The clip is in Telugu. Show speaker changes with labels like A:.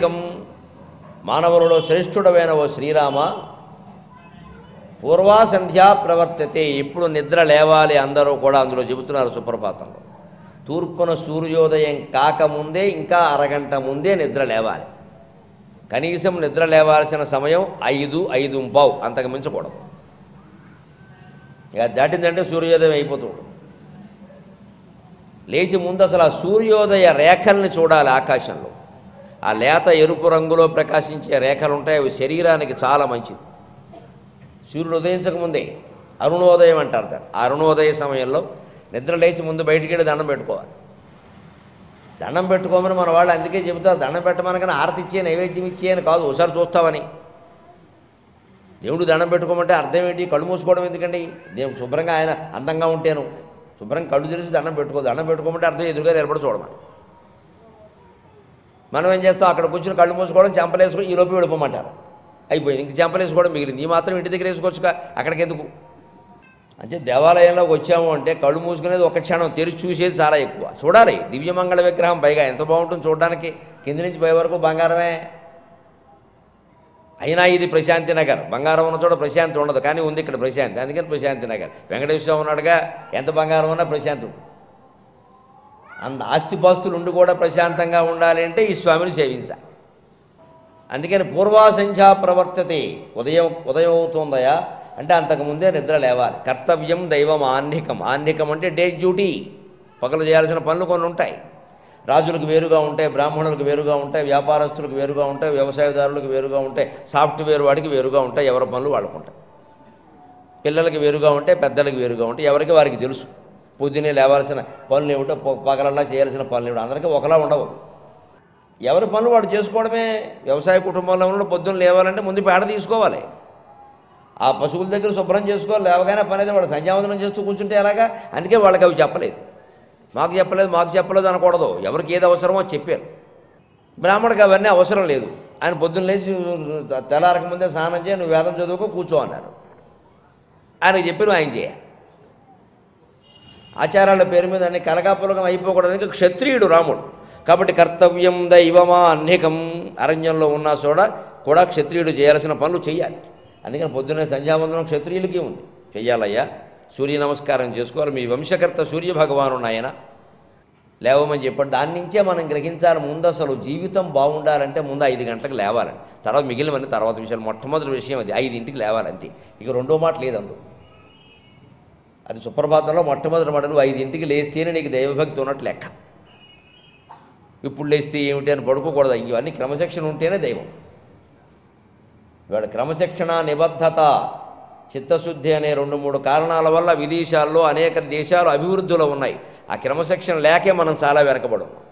A: ఆహ్నికం మానవులలో శ్రేష్ఠుడమైన ఓ శ్రీరామ పూర్వాసంధ్యా ప్రవర్తతే ఎప్పుడు నిద్ర లేవాలి అందరూ కూడా అందులో చెబుతున్నారు సుప్రభాతంలో తూర్పున సూర్యోదయం కాకముందే ఇంకా అరగంట ముందే నిద్ర లేవాలి కనీసం నిద్ర లేవాల్సిన సమయం ఐదు ఐదు పావు అంతకు మించకూడదు ఇక దాటిందంటే సూర్యోదయం అయిపోతుంది లేచి ముందు అసలు ఆ సూర్యోదయ రేఖల్ని చూడాలి ఆకాశంలో ఆ లేత ఎరుపు రంగులో ప్రకాశించే రేఖలు ఉంటాయి అవి శరీరానికి చాలా మంచిది సూర్యుడు ఉదయించకముందే అరుణోదయం అంటారు దాన్ని ఆ అరుణోదయ సమయంలో నిద్ర లేచి ముందు బయటికి వెళ్ళి దండం పెట్టుకోవాలి దండం పెట్టుకోమని మన వాళ్ళు అందుకే చెబుతారు దండం పెట్టమనగానే ఆరతి ఇచ్చే నైవేద్యం ఇచ్చే అని కాదు ఒకసారి చూస్తామని దేవుడు దండం పెట్టుకోమంటే అర్థం ఏంటి కళ్ళు మూసుకోవడం ఎందుకండి దేవుడు శుభ్రంగా ఆయన అందంగా ఉంటేను శుభ్రంగా కళ్ళు తెరిచి దండం పెట్టుకో దండం పెట్టుకోమంటే అర్థం ఎదురుగా నిలబడి చూడమని మనం ఏం చేస్తాం అక్కడ కూర్చుని కళ్ళు మూసుకోవడం చెంపలేసుకొని ఈ లోపు వెళ్ళిపోమంటారు అయిపోయింది ఇంక చెంపలేసుకోవడం మిగిలింది ఈ మాత్రం ఇంటి దగ్గర వేసుకోవచ్చుగా అక్కడికి ఎందుకు అంటే దేవాలయంలోకి వచ్చాము అంటే కళ్ళు మూసుకునేది ఒక క్షణం తెరిచి చూసేది చాలా ఎక్కువ చూడాలి దివ్యమంగళ విగ్రహం పైగా ఎంత బాగుంటుంది చూడడానికి కింది నుంచి పై వరకు బంగారమే అయినా ఇది ప్రశాంతి నగర్ బంగారం ఉన్న చోట ప్రశాంతి ఉండదు కానీ ఉంది ఇక్కడ ప్రశాంతి అందుకని ప్రశాంతి నగర్ వెంకటేశ్వర ఉన్నాడుగా ఎంత బంగారం ఉన్నా ప్రశాంతి ఉంటుంది అంత ఆస్తిపాస్తులు ఉండి కూడా ప్రశాంతంగా ఉండాలి అంటే ఈ స్వామిని సేవించాలి అందుకని పూర్వాసంఖ్యా ప్రవర్తతే ఉదయం ఉదయం అవుతుందయా అంటే అంతకుముందే నిద్ర లేవాలి కర్తవ్యం దైవం ఆహ్నికం ఆహ్నికం అంటే డే డ్యూటీ పగలు చేయాల్సిన పనులు కొన్ని ఉంటాయి రాజులకు వేరుగా ఉంటాయి బ్రాహ్మణులకు వేరుగా ఉంటాయి వ్యాపారస్తులకు వేరుగా ఉంటాయి వ్యవసాయదారులకు వేరుగా ఉంటాయి సాఫ్ట్వేర్ వాడికి వేరుగా ఉంటాయి ఎవరి పనులు వాళ్ళకు ఉంటాయి పిల్లలకి వేరుగా ఉంటాయి పెద్దలకు వేరుగా ఉంటాయి ఎవరికి వారికి తెలుసు పొద్దున్నే లేవాల్సిన పనులు ఏమిటో పొ- పగలల్లా చేయాల్సిన పనులు ఏమిటో అందరికీ ఒకలా ఉండవు ఎవరి పనులు వాడు చేసుకోవడమే వ్యవసాయ కుటుంబంలో ఉన్న పొద్దున్న లేవాలంటే ముందు పేడ తీసుకోవాలి ఆ పశువుల దగ్గర శుభ్రం చేసుకోవాలి లేవగానే పని అయితే వాడు సంధ్యావందనం చేస్తూ కూర్చుంటే ఎలాగా అందుకే వాళ్ళకి అవి చెప్పలేదు మాకు చెప్పలేదు మాకు చెప్పలేదు అనకూడదు ఎవరికి ఏది అవసరమో అది చెప్పారు బ్రాహ్మణుడికి అవన్నీ అవసరం లేదు ఆయన పొద్దున్న లేచి తెల్లారక ముందే స్నానం చేయి నువ్వు వేదం చదువుకో కూర్చో అన్నారు ఆయనకు చెప్పి నువ్వు ఆయన చేయాలి ఆచారాల పేరు మీద అన్ని కలగాపులగం అయిపోకూడదు క్షత్రియుడు రాముడు కాబట్టి కర్తవ్యం దైవమా అన్నికం అరణ్యంలో ఉన్న చోట కూడా క్షత్రియుడు చేయాల్సిన పనులు చేయాలి అందుకని పొద్దున్నే సంధ్యావందనం క్షత్రియులకి ఉంది చెయ్యాలయ్యా సూర్య నమస్కారం చేసుకోవాలి మీ వంశకర్త సూర్య భగవాను ఆయన లేవమని చెప్పాడు దాని నుంచే మనం గ్రహించాలి ముందు అసలు జీవితం బాగుండాలంటే ముందు ఐదు గంటలకు లేవాలండి తర్వాత మిగిలినవన్నీ తర్వాత విషయాలు మొట్టమొదటి విషయం అది ఐదింటికి లేవాలి అంతే ఇక రెండో మాట లేదు అందు అది సుప్రభాతంలో మొట్టమొదటి మాట నువ్వు ఐదింటికి లేస్తేనే నీకు దైవభక్తి ఉన్నట్టు లెక్క ఇప్పుడు లేస్తే ఏమిటి అని పడుకోకూడదు ఇవన్నీ క్రమశిక్షణ ఉంటేనే దైవం ఇవాళ క్రమశిక్షణ నిబద్ధత చిత్తశుద్ధి అనే రెండు మూడు కారణాల వల్ల విదేశాల్లో అనేక దేశాలు అభివృద్ధిలో ఉన్నాయి ఆ క్రమశిక్షణ లేకే మనం చాలా వెనకబడి ఉన్నాం